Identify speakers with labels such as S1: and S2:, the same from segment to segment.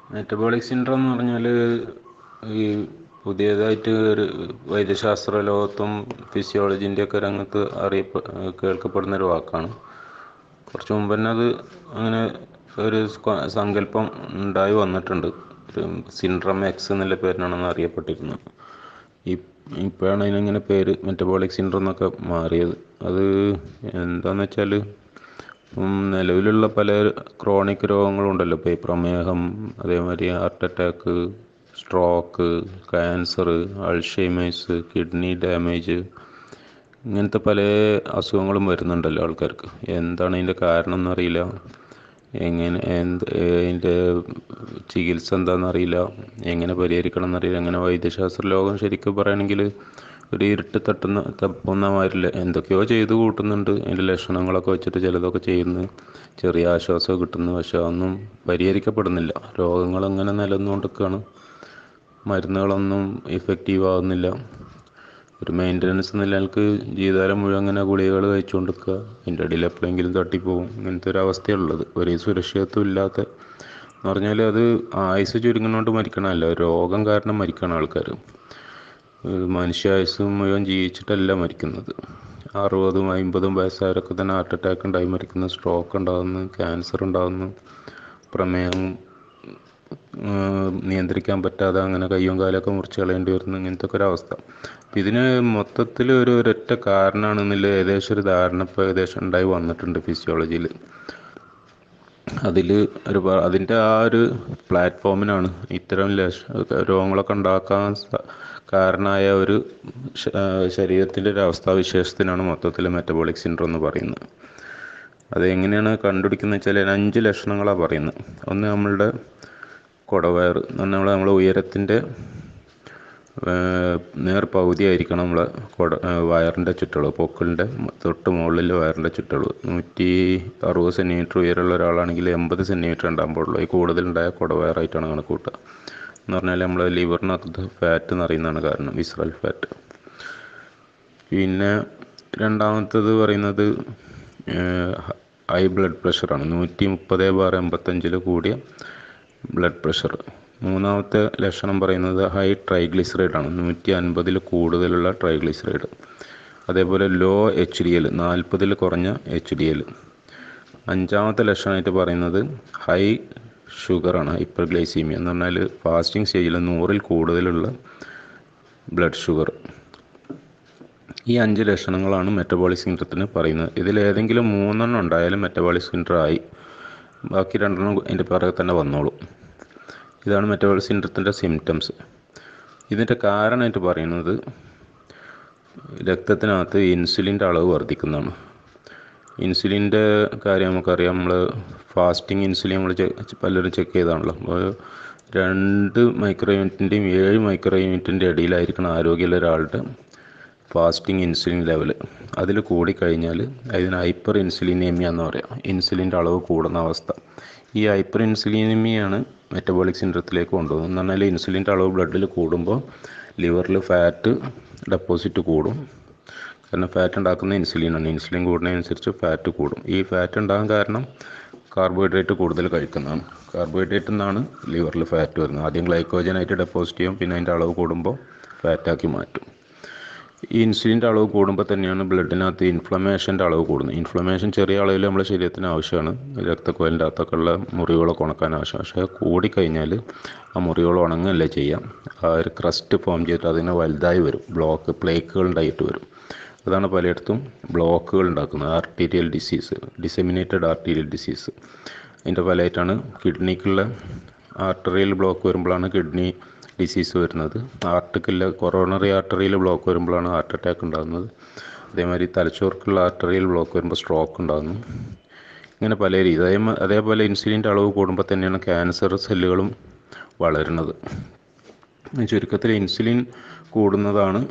S1: metabolic syndrome എന്ന് പറഞ്ഞാൽ ഈ പുതിയതായിട്ട് ഒരു വൈദ്യശാസ്ത്ര ലോകത്തും ഫിസിയോളജിൻ്റെ ഒക്കെ രംഗത്ത് അറിയപ്പെ കേൾക്കപ്പെടുന്ന ഒരു വാക്കാണ് കുറച്ച് മുമ്പ് തന്നെ അത് അങ്ങനെ ഒരു സ്ക- സങ്കല്പം ഉണ്ടായി വന്നിട്ടുണ്ട് ഒരു സിൻഡ്രം എക്സ് എന്നുള്ള പേരിനാണെന്ന് അറിയപ്പെട്ടിരുന്നത് ഈ ഇപ്പോഴാണ് അതിനിങ്ങനെ പേര് മെറ്റബോളിക് സിൻഡ്രം എന്നൊക്കെ മാറിയത് അത് എന്താണെന്ന് വെച്ചാൽ നിലവിലുള്ള പല ക്രോണിക് രോഗങ്ങളുണ്ടല്ലോ ഇപ്പോൾ ഈ പ്രമേഹം അതേമാതിരി heart attack stroke cancer Alzheimer's kidney damage ഇങ്ങനത്തെ പല അസുഖങ്ങളും വരുന്നുണ്ടല്ലോ ആൾക്കാർക്ക് എന്താണ് അതിൻ്റെ കാരണം എന്നറിയില്ല എങ്ങനെ എന്ത് അതിൻ്റെ ചികിത്സ എന്താണെന്നറിയില്ല എങ്ങനെ പരിഹരിക്കണം എന്നറിയില്ല അങ്ങനെ വൈദ്യശാസ്ത്ര ലോകം ശരിക്കും പറയുകയാണെങ്കിൽ ഒരു ഇരുട്ട് തട്ടുന്ന തപ്പുന്ന മാതിരില്ല എന്തൊക്കെയോ ചെയ്ത് കൂട്ടുന്നുണ്ട് അതിൻ്റെ ലക്ഷണങ്ങളൊക്കെ വെച്ചിട്ട് ചിലതൊക്കെ ചെയ്യുന്നു ചെറിയ ആശ്വാസം കിട്ടുന്നു പക്ഷെ അതൊന്നും പരിഹരിക്കപ്പെടുന്നില്ല രോഗങ്ങൾ അങ്ങനെ നിലനിന്നുകൊണ്ടിരിക്കുകയാണ് മരുന്നുകളൊന്നും ഇഫക്റ്റീവ് ആകുന്നില്ല ഒരു മെയിൻ്റനൻസ് നിലനിൽക്ക് ജീവിതകാലം മുഴുവൻ അങ്ങനെ ഗുളികകൾ കഴിച്ചുകൊണ്ടിരിക്കുക അതിൻ്റെ ഇടയിൽ എപ്പോഴെങ്കിലും തട്ടിപ്പോവും ഇങ്ങനത്തെ ഒരു അവസ്ഥയുള്ളത് ഒരേ സുരക്ഷിതത്വം ഇല്ലാത്ത എന്ന് പറഞ്ഞാൽ അത് ആയുസ് ചുരുങ്ങുന്നതുകൊണ്ട് മരിക്കണമല്ല രോഗം കാരണം മരിക്കണം ആൾക്കാർ മനുഷ്യായുസ് മുഴുവൻ ജീവിച്ചിട്ടല്ല മരിക്കുന്നത് അറുപതും അമ്പതും വയസ്സായവരൊക്കെ തന്നെ ഹാർട്ട് അറ്റാക്ക് ഉണ്ടായി മരിക്കുന്നു സ്ട്രോക്ക് ഉണ്ടാകുന്നു ക്യാൻസർ ഉണ്ടാകുന്നു പ്രമേഹം ഏഹ് നിയന്ത്രിക്കാൻ പറ്റാതെ അങ്ങനെ കയ്യും കാലൊക്കെ മുറിച്ച് കളയേണ്ടി വരുന്നു ഇങ്ങനത്തെ ഒക്കെ ഒരു അവസ്ഥ അപ്പം ഇതിന് മൊത്തത്തിൽ ഒരു ഒരൊറ്റ കാരണമാണെന്നുള്ള ഏകദേശം ഒരു ധാരണ ഇപ്പോൾ ഏകദേശം ഉണ്ടായി വന്നിട്ടുണ്ട് ഫിസിയോളജിയിൽ അതിൽ ഒരു പ- അതിൻ്റെ ആ ഒരു പ്ലാറ്റ്ഫോമിനാണ് ഇത്തരം ലക്ഷ രോഗങ്ങളൊക്കെ ഉണ്ടാക്കാൻ സ- കാരണമായ ഒരു ശ- ആ, ശരീരത്തിൻ്റെ ഒരു അവസ്ഥാവിശേഷത്തിനാണ് മൊത്തത്തിൽ മെറ്റബോളിക് സിൻഡ്രോം എന്ന് പറയുന്നത് അത് എങ്ങനെയാണ് കണ്ടുപിടിക്കുന്നത് വെച്ചാൽ അതിന് അഞ്ച് ലക്ഷണങ്ങളാണ് പറയുന്നത് ഒന്ന് നമ്മളുടെ കുടവയർ എന്ന് പറഞ്ഞാൽ നമ്മൾ നമ്മളെ ഉയരത്തിൻ്റെ നേർ പകുതി ആയിരിക്കണം നമ്മളെ കുട വയറിൻ്റെ ചുറ്റളവ് പൊക്കിളിൻ്റെ തൊട്ട് മുകളിൽ വയറിൻ്റെ ചുറ്റളവ് നൂറ്റി അറുപത് സെൻറ്റിമീറ്റർ ഉയരമുള്ള ഒരാളാണെങ്കിൽ എൺപത് സെൻറ്റിമീറ്റർ ഉണ്ടാകാൻ പാടുള്ളൂ ഈ കൂടുതലുണ്ടായ കുടവയറായിട്ടാണ് കണക്ക് കൂട്ടുക എന്ന് പറഞ്ഞാൽ നമ്മളെ ലിവറിനകത്ത് ഫാറ്റ് എന്ന് അറിയുന്നതാണ് കാരണം വിസ്റൽ ഫാറ്റ് പിന്നെ രണ്ടാമത്തത് പറയുന്നത് ഹൈ ബ്ലഡ് പ്രഷറാണ് നൂറ്റി മുപ്പത് ബാർ എൺപത്തഞ്ചിൽ കൂടിയ ബ്ലഡ് പ്രഷർ മൂന്നാമത്തെ ലക്ഷണം പറയുന്നത് ഹൈ ട്രൈഗ്ലിസറൈഡ് ആണ് നൂറ്റി അൻപതിൽ കൂടുതലുള്ള ട്രൈഗ്ലിസറൈഡ് അതേപോലെ ലോ എച്ച് ഡി എൽ നാൽപ്പതിൽ കുറഞ്ഞ എച്ച് ഡി എൽ അഞ്ചാമത്തെ ലക്ഷണമായിട്ട് പറയുന്നത് ഹൈ ഷുഗറാണ് ഹൈപ്പർ ഗ്ലൈസീമിയ എന്ന് പറഞ്ഞാൽ ഫാസ്റ്റിംഗ് സ്റ്റേജിൽ നൂറിൽ കൂടുതലുള്ള ബ്ലഡ് ഷുഗർ ഈ അഞ്ച് ലക്ഷണങ്ങളാണ് മെറ്റബോളിക് സിൻഡ്രത്തിന് പറയുന്നത് ഇതിൽ ഏതെങ്കിലും മൂന്നെണ്ണം ഉണ്ടായാലും മെറ്റബോളിക് സിൻഡ്രം ആയി ബാക്കി രണ്ടെണ്ണം അതിൻ്റെ പിറകെ തന്നെ വന്നോളും ഇതാണ് മെറ്റബോളിക് സിൻഡ്രത്തിൻ്റെ സിംറ്റംസ് ഇതിൻ്റെ കാരണമായിട്ട് പറയുന്നത് രക്തത്തിനകത്ത് ഇൻസുലിൻ്റെ അളവ് വർദ്ധിക്കുന്നതാണ് ഇൻസുലിൻ്റെ കാര്യം നമുക്കറിയാം നമ്മൾ ഫാസ്റ്റിംഗ് ഇൻസുലിൻ നമ്മൾ പലരും ചെക്ക് ചെയ്താണല്ലോ അപ്പോൾ രണ്ട് മൈക്രോ യൂണിറ്റിൻ്റെയും ഏഴ് മൈക്രോ യൂണിറ്റിൻ്റെ ഇടയിലായിരിക്കണം ആരോഗ്യമുള്ള ഒരാളുടെ ഫാസ്റ്റിംഗ് ഇൻസുലിൻ ലെവൽ അതിൽ കൂടിക്കഴിഞ്ഞാൽ അതിന് ഹൈപ്പർ ഇൻസുലിനേമിയ എന്ന് പറയാം ഇൻസുലിൻ്റെ അളവ് കൂടുന്ന അവസ്ഥ ഈ ഹൈപ്പർ ഇൻസുലിനേമിയാണ് മെറ്റബോളിക് സിൻഡ്രത്തിലേക്ക് കൊണ്ടുപോകുന്നത് എന്ന് പറഞ്ഞാൽ ഇൻസുലിൻ്റെ അളവ് ബ്ലഡിൽ കൂടുമ്പോൾ ലിവറിൽ ഫാറ്റ് ഡെപ്പോസിറ്റ് കൂടും കാരണം ഫാറ്റ് ഉണ്ടാക്കുന്ന ഇൻസുലിനാണ് ഇൻസുലിൻ കൂടുന്നതിനനുസരിച്ച് ഫാറ്റ് കൂടും ഈ ഫാറ്റ് ഉണ്ടാകാൻ കാരണം കാർബോഹൈഡ്രേറ്റ് കൂടുതൽ കഴിക്കുന്നതാണ് കാർബോഹൈഡ്രേറ്റിൽ നിന്നാണ് ലിവറിൽ ഫാറ്റ് വരുന്നത് ആദ്യം ഗ്ലൈക്കോജനായിട്ട് ഡെപ്പോസിറ്റ് ചെയ്യും പിന്നെ അതിൻ്റെ അളവ് കൂടുമ്പോൾ ഫാറ്റാക്കി മാറ്റും ഈ ഇൻസുലിൻ്റെ അളവ് കൂടുമ്പോൾ തന്നെയാണ് ബ്ലഡിനകത്ത് ഇൻഫ്ലമേഷൻ്റെ അളവ് കൂടുന്നത് ഇൻഫ്ലമേഷൻ ചെറിയ അളവിൽ നമ്മുടെ ശരീരത്തിന് ആവശ്യമാണ് രക്തക്കുഴലിൻ്റെ അകത്തൊക്കെയുള്ള മുറിവുകളൊക്കെ ഉണക്കാൻ ആവശ്യം പക്ഷേ കൂടിക്കഴിഞ്ഞാൽ ആ മുറിവുകൾ ഉണങ്ങല്ലേ ചെയ്യാം ആ ഒരു ക്രസ്റ്റ് ഫോം ചെയ്തിട്ട് അതിന് വലുതായി വരും ബ്ലോക്ക് പ്ലേക്കുകൾ ഉണ്ടായിട്ട് വരും അതാണ് പലയിടത്തും ബ്ലോക്കുകൾ ഉണ്ടാക്കുന്നത് arterial disease disseminated arterial disease അതിൻ്റെ ഫലമായിട്ടാണ് കിഡ്നിക്കുള്ള ആർട്ടറിയൽ ബ്ലോക്ക് വരുമ്പോഴാണ് കിഡ്നി ഡിസീസ് വരുന്നത് ആർട്ടിക്കില്ല കൊറോണറി ആർട്ടറിയിൽ ബ്ലോക്ക് വരുമ്പോഴാണ് ഹാർട്ട് അറ്റാക്ക് ഉണ്ടാകുന്നത് അതേമാതിരി തലച്ചോർക്കുള്ള ആർട്ടറിയൽ ബ്ലോക്ക് വരുമ്പോൾ സ്ട്രോക്ക് ഉണ്ടാകുന്നു ഇങ്ങനെ പല രീതി അതേ അതേപോലെ ഇൻസുലിൻ്റെ അളവ് കൂടുമ്പോൾ തന്നെയാണ് ക്യാൻസർ സെല്ലുകളും വളരുന്നത് ചുരുക്കത്തിൽ ഇൻസുലിൻ കൂടുന്നതാണ്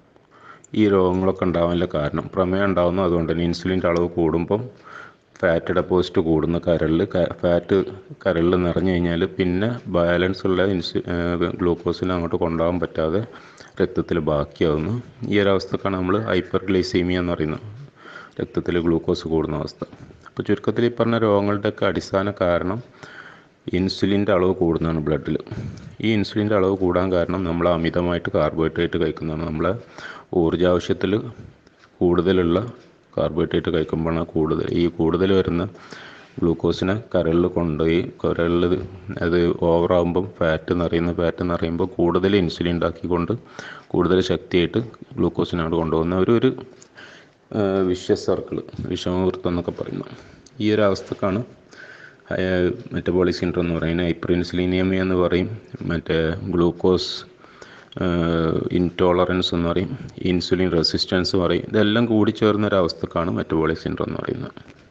S1: ഈ രോഗങ്ങളൊക്കെ ഉണ്ടാവാനുള്ള കാരണം പ്രമേയം ഉണ്ടാകുന്നത് അതുകൊണ്ട് തന്നെ ഇൻസുലിൻ്റെ അളവ് കൂടുമ്പം ഫാറ്റ് ഡെപ്പോസിറ്റ് കൂടുന്ന കരളിൽ ഫാറ്റ് കരളിൽ നിറഞ്ഞു കഴിഞ്ഞാൽ പിന്നെ ബാലൻസ് ഉള്ള ഇൻസു ഗ്ലൂക്കോസിനെ അങ്ങോട്ട് കൊണ്ടുപോകാൻ പറ്റാതെ രക്തത്തിൽ ബാക്കിയാവുന്നു ഈ ഒരു അവസ്ഥക്കാണ് നമ്മൾ ഹൈപ്പർ ഗ്ലൈസീമിയ എന്ന് പറയുന്നത് രക്തത്തിൽ ഗ്ലൂക്കോസ് കൂടുന്ന അവസ്ഥ അപ്പോൾ ചുരുക്കത്തിൽ ഈ പറഞ്ഞ രോഗങ്ങളുടെയൊക്കെ അടിസ്ഥാന കാരണം ഇൻസുലിൻ്റെ അളവ് കൂടുന്നതാണ് ബ്ലഡിൽ ഈ ഇൻസുലിൻ്റെ അളവ് കൂടാൻ കാരണം നമ്മൾ അമിതമായിട്ട് കാർബോഹൈഡ്രേറ്റ് കഴിക്കുന്നതാണ് നമ്മളെ ഊർജ്ജാവശ്യത്തിൽ കൂടുതലുള്ള കാർബോഹൈഡ്രേറ്റ് കഴിക്കുമ്പോഴാണ് കൂടുതൽ ഈ കൂടുതൽ വരുന്ന ഗ്ലൂക്കോസിനെ കരളിൽ കൊണ്ടുപോയി കരളിൽ അത് ഓവറാകുമ്പം ഫാറ്റ് നിറയുന്ന ഫാറ്റ് നിറയുമ്പോൾ കൂടുതൽ ഇൻസുലിൻ ഉണ്ടാക്കിക്കൊണ്ട് കൂടുതൽ ശക്തിയായിട്ട് ഗ്ലൂക്കോസിനാണ് കൊണ്ടുപോകുന്ന ഒരു ഒരു വിശ്വ സർക്കിൾ വിഷമവൃത്തം എന്നൊക്കെ പറയുന്നു ഈ ഒരു അവസ്ഥക്കാണ് മെറ്റബോളിക് സിൻഡ്രോം എന്ന് പറയുന്നത് ഹൈപ്പർ ഇൻസുലിനിയമി എന്ന് പറയും മറ്റേ ഗ്ലൂക്കോസ് ഇൻടോളറൻസ് എന്ന് പറയും ഇൻസുലിൻ റെസിസ്റ്റൻസ് പറയും ഇതെല്ലാം കൂടി ചേർന്ന ഒരു അവസ്ഥക്കാണ് മെറ്റബോളിക് സിൻഡ്രോം എന്ന് പറയുന്നത്